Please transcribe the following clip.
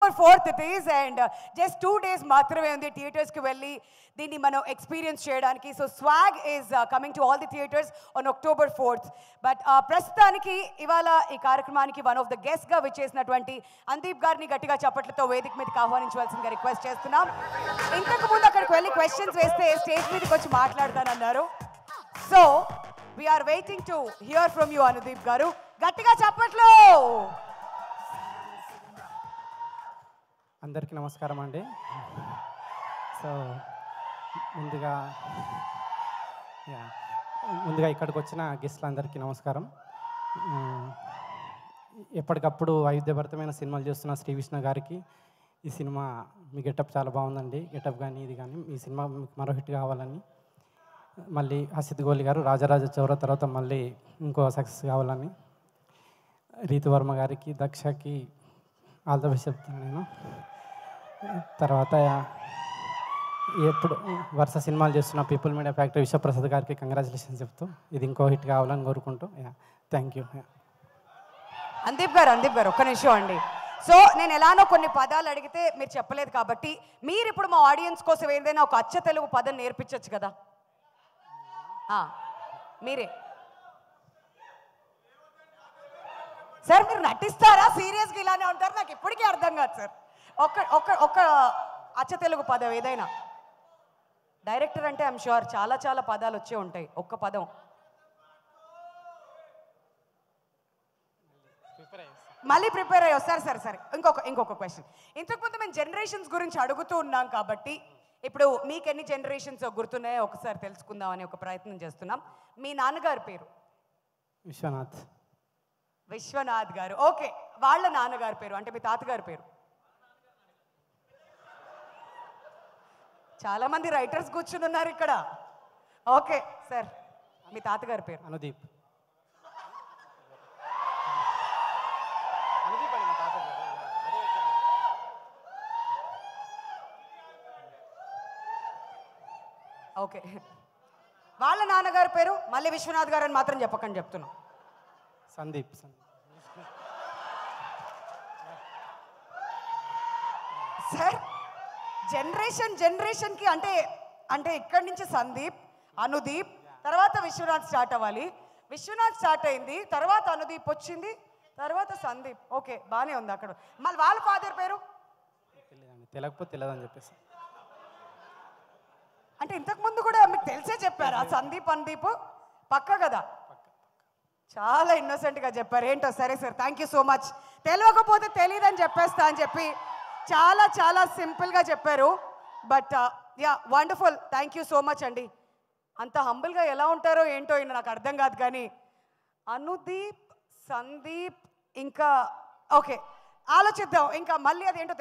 October fourth it is and just two days మాత్రమే ఉంది థియేటర్స్కి వెళ్ళి దీన్ని మనం ఎక్స్పీరియన్స్ చేయడానికి so swag is coming to all the theatres on October fourth but ప్రస్తుతానికి ఇవాళ ఈ కార్యక్రమానికి వన్ ఆఫ్ ద గెస్ట్గా విచ్చేసినటువంటి అందీప్ గారిని గట్టిగా చప్పట్లతో వేదిక మీదకి ఆహ్వానించవలసిందిగా రిక్వెస్ట్ చేస్తున్నాం ఇంతకు ముందు అక్కడికి వెళ్ళి క్వశ్చన్స్ వేస్తే స్టేజ్ మీదకి వచ్చి మాట్లాడతానన్నారు so we're waiting to hear from you Anudeep గారు గట్టిగా చప్పట్లు అందరికీ నమస్కారం అండి సో ముందుగా యా ముందుగా ఇక్కడికి వచ్చిన గెస్ట్లందరికీ నమస్కారం ఉమ్, ఎప్పటికప్పుడు వైవిధ్యభరితమైన సినిమాలు చేస్తున్న శ్రీ విష్ణు గారికి ఈ సినిమా మీ గెటప్ చాలా బాగుందండి గెటప్ కానీ ఇది కానీ ఈ సినిమా మీకు మరో హిట్ కావాలని మళ్ళీ హసిత్ గోలి గారు రాజరాజ చౌర తర్వాత మళ్ళీ ఇంకో సక్సెస్ కావాలని రీతు వర్మ గారికి దక్షకి ఆల్ ద బెస్ట్ చెప్తాను నేను తర్వాత ఎప్పుడు వరుస సినిమాలు చేస్తున్న పీపుల్ మీడియా ఫ్యాక్టరీ విశ్వప్రసాద్ గారికి కంగ్రాచులేషన్స్ చెప్తూ ఇది ఇంకో హిట్ కావాలని కోరుకుంటూ థ్యాంక్ యూ అందీప్ గారు అందీప్ గారు ఒక్క నిమిషం అండి సో నేను ఎలానో కొన్ని పదాలు అడిగితే మీరు చెప్పలేదు కాబట్టి మీరు ఇప్పుడు మా ఆడియన్స్ కోసం ఏదైనా ఒక అచ్చ తెలుగు పదం నేర్పించవచ్చు కదా ఆ, మీరే సార్ మీరు నటిస్తారా సీరియస్గా ఇలానే ఉంటారు నాకు ఇప్పటికీ అర్థం కాదు సార్ ఒక్క ఒక్క ఒక్క అచ్చ తెలుగు పదం ఏదైనా డైరెక్టర్ అంటే ఐమ్ షూర్ చాలా చాలా పదాలు వచ్చే ఉంటాయి ఒక్క పదం మళ్ళీ ప్రిపేర్ అయ్యి వస్తారు సరే సరే ఇంకొక ఇంకొక క్వశ్చన్ ఇంతకుముందు మేము జనరేషన్స్ గురించి అడుగుతూ ఉన్నాం కాబట్టి ఇప్పుడు మీకు ఎన్ని జనరేషన్స్ గుర్తున్నాయో ఒకసారి తెలుసుకుందామని ఒక ప్రయత్నం చేస్తున్నాం మీ నాన్నగారి పేరు విశ్వనాథ్ విశ్వనాథ్ గారు ఓకే వాళ్ళ నాన్నగారి పేరు అంటే మీ తాతగారి పేరు చాలా మంది రైటర్స్ కూర్చుని ఉన్నారు ఇక్కడ ఓకే సార్ మీ తాతగారి పేరు అనుదీప్ ఓకే వాళ్ళ నాన్నగారి పేరు మళ్ళీ విశ్వనాథ్ గారు అని మాత్రం చెప్పకని చెప్తున్నాం సందీప్ సందీప్ సార్ జనరేషన్ జనరేషన్కి అంటే అంటే ఇక్కడి నుంచి సందీప్ అనుదీప్ తర్వాత విశ్వనాథ్ స్టార్ట్ అవ్వాలి విశ్వనాథ్ స్టార్ట్ అయింది తర్వాత అనుదీప్ వచ్చింది తర్వాత సందీప్ ఓకే బాగానే ఉంది అక్కడ మళ్ళీ వాళ్ళ ఫాదర్ పేరు తెలియదండి తెలియకపోతే తెలియదని చెప్పేసి అంటే ఇంతకు ముందు కూడా మీకు తెలిసే చెప్పారా సందీప్ అనుదీప్ పక్క కదా చాలా ఇన్నోసెంట్గా చెప్పారు ఏంటో సరే sir thank you so much తెలియకపోతే తెలియదని చెప్పేస్తా అని చెప్పి చాలా చాలా సింపుల్గా చెప్పారు but yeah wonderful thank you so much అండి అంత హంబుల్గా ఎలా ఉంటారో ఏంటో ఈయన నాకు అర్థం కాదు కానీ అనుదీప్ సందీప్ ఇంకా ఓకే ఆలోచిద్దాం ఇంకా మళ్ళీ అదేంటో